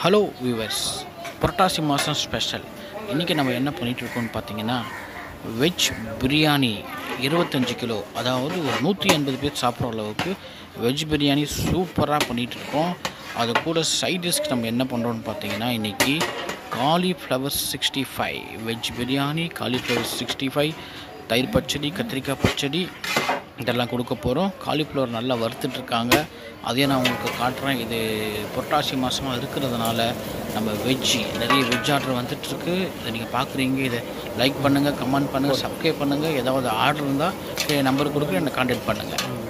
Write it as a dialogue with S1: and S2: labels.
S1: hello viewers புரட்டாசி மாதம் special இன்றைக்கி நம்ம என்ன பண்ணிகிட்டு இருக்கோம்னு பார்த்தீங்கன்னா வெஜ் பிரியாணி இருபத்தஞ்சி கிலோ அதாவது ஒரு நூற்றி எண்பது பேர் சாப்பிட்ற அளவுக்கு வெஜ் பிரியாணி சூப்பராக பண்ணிகிட்டு இருக்கோம் அது கூட சைட் டிஷ்க்கு நம்ம என்ன பண்ணுறோம்னு பார்த்தீங்கன்னா இன்றைக்கி cauliflower sixty five veg biryani cauliflower sixty five தயிர் பச்சடி கத்திரிக்காய் பச்சடி இதெல்லாம் கொடுக்க போகிறோம் காலிஃப்ளவர் நல்லா வறுத்துட்ருக்காங்க அதையும் நான் உங்களுக்கு காட்டுறேன் இது புரட்டாசி மாதமாக இருக்கிறதுனால நம்ம வெஜ்ஜி நிறைய வெஜ் ஆர்டர் வந்துட்டுருக்கு இதை நீங்கள் பார்க்குறீங்க இதை லைக் பண்ணுங்கள் கமெண்ட் பண்ணுங்கள் சப்ஸ்கிரைப் பண்ணுங்கள் ஏதாவது ஆர்டர் இருந்தால் நம்பர் கொடுக்க என்னை காண்டாக்ட் பண்ணுங்கள்